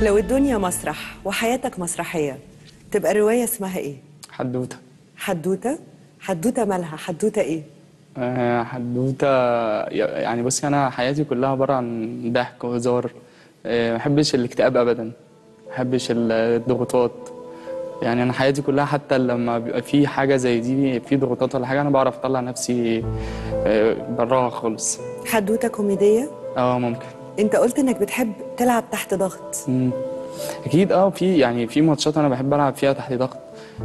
لو الدنيا مسرح وحياتك مسرحية تبقى الرواية اسمها ايه؟ حدوته حدوتة؟ حدوتة مالها؟ حدوتة ايه؟ آه، حدوته يعني بصي انا حياتي كلها عباره عن ضحك وهزار آه، ما بحبش الاكتئاب ابدا ما بحبش الضغوطات يعني انا حياتي كلها حتى لما بيبقى في حاجه زي دي في ضغوطات ولا حاجه انا بعرف اطلع نفسي آه، براها خالص حدوتة كوميدية؟ اه ممكن انت قلت انك بتحب تلعب تحت ضغط مم. اكيد اه في يعني في ماتشات انا بحب العب فيها تحت ضغط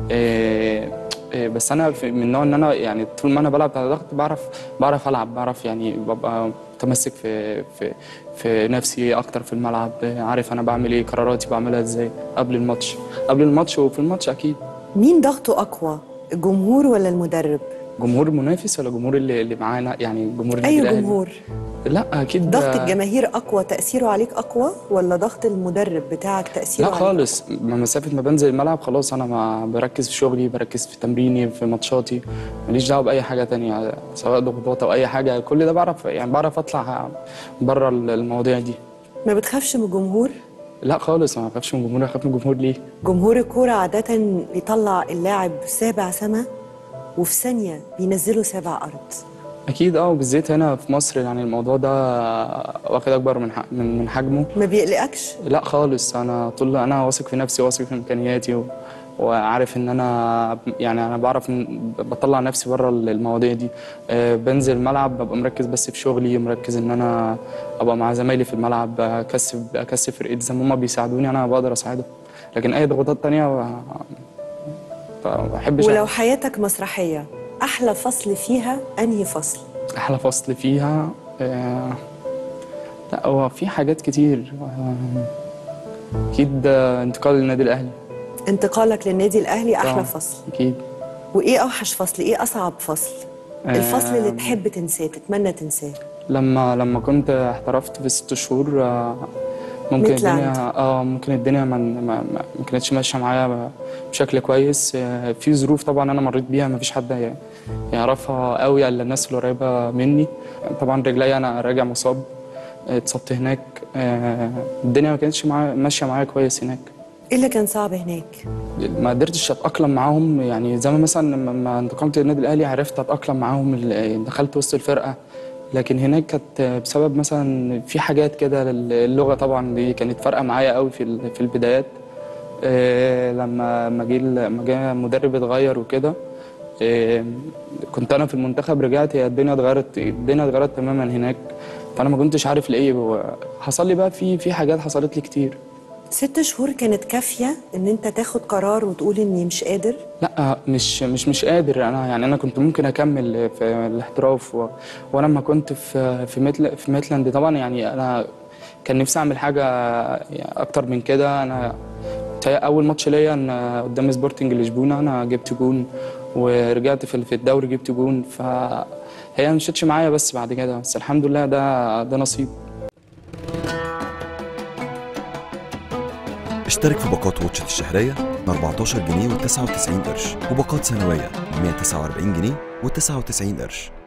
آه، آه، بس انا في- من النوع ان انا يعني طول ما انا بلعب تحت ضغط بعرف بعرف العب بعرف يعني ببقى متمسك في في في نفسي اكتر في الملعب آه، عارف انا بعمل ايه قراراتي بعملها ازاي قبل الماتش قبل الماتش وفي الماتش اكيد مين ضغطه أقوى؟ الجمهور ولا المدرب؟ جمهور المنافس ولا جمهور اللي, اللي معانا يعني جمهور النادي أي الأهلي؟ جمهور؟ لا اكيد ضغط آه، الجماهير أقوى تأثيره عليك أقوى ولا ضغط المدرب بتاعك تأثيره لا عليك خالص ما مسافة ما بنزل الملعب خلاص أنا ما بركز في شغلي بركز في تمريني في ماتشاتي ماليش دعوة بأي حاجة تانية سواء ضغوطات أو أي حاجة كل ده بعرف يعني بعرف أطلع بره المواضيع دي ما بتخافش من الجمهور؟ لا خالص ما بخافش من الجمهور أخاف من الجمهور ليه؟ جمهور الكورة عادة يطلع اللاعب سابع سما وفي ثانية بينزله سابع أرض أكيد أه وبالذات هنا في مصر يعني الموضوع ده واخد أكبر من ح- من من حجمه ما بيقلقكش؟ لا خالص انا طول انا واثق في نفسي واثق في امكانياتي و... وعارف ان انا يعني انا بعرف إن بطلع نفسي بره المواضيع دي أه بنزل الملعب ببقى مركز بس في شغلي مركز ان انا ابقى مع زمايلي في الملعب اكسب اكسب فرقتي زي ما هم بيساعدوني انا بقدر اساعدهم لكن اي ضغوطات تانية ما ما بحبش ولو حياتك مسرحية أحلى فصل فيها أنهي فصل؟ احلى فصل فيها آه، لا هو في حاجات كتير آه، اكيد آه، انتقال للنادي الاهلي انتقالك للنادي الأهلي أحلى طبعاً. فصل اكيد وإيه أوحش فصل؟ إيه أصعب فصل؟ الفصل اللي آم. تحب تنساه تتمنى تنساه لما لما كنت احترفت في ست شهور آه، ممكن ميتلاند. الدنيا اه ممكن الدنيا ما ما, ما ما كانتش ماشيه معايا بشكل كويس آه، في ظروف طبعا انا مريت بيها ما فيش حد ي- يعرفها قوي الا الناس القريبه مني طبعا رجلي انا راجع مصاب آه، اتصبت هناك آه، الدنيا ما كانتش معايا ماشيه معايا كويس هناك إيه اللي كان صعب هناك؟ ما قدرتش اتاقلم معاهم يعني زي ما مثلا لما انتقلت للنادي الاهلي عرفت اتاقلم معاهم ال- دخلت وسط الفرقه لكن هناك كانت بسبب مثلا في حاجات كده اللغه طبعا دي كانت فارقه معايا قوي في ال- في البدايات آه، لما لما جه لما جه مدرب اتغير وكده آه، كنت انا في المنتخب رجعت هي الدنيا اتغيرت الدنيا اتغيرت تماما هناك فانا ما كنتش عارف ليه حصل لي بقى في في حاجات حصلت لي كتير ست شهور كانت كافية إن أنت تاخد قرار وتقول إني مش قادر؟ لا مش مش مش قادر انا يعني انا كنت ممكن اكمل في الاحتراف و... وانا لما كنت في في ميتل في ميتلاند طبعا يعني انا كان نفسي اعمل حاجه يعني اكتر من كده انا تا- اول ماتش ليا أنا قدام سبورتنج لشبونه انا جبت جون ورجعت في في الدوري جبت جون فهي ما مشيتش معايا بس بعد كده بس الحمد لله ده ده نصيب اشترك في باقات واتشت الشهرية ب 14 جنيه و99 قرش وباقات سنوية ب 149 جنيه و99 قرش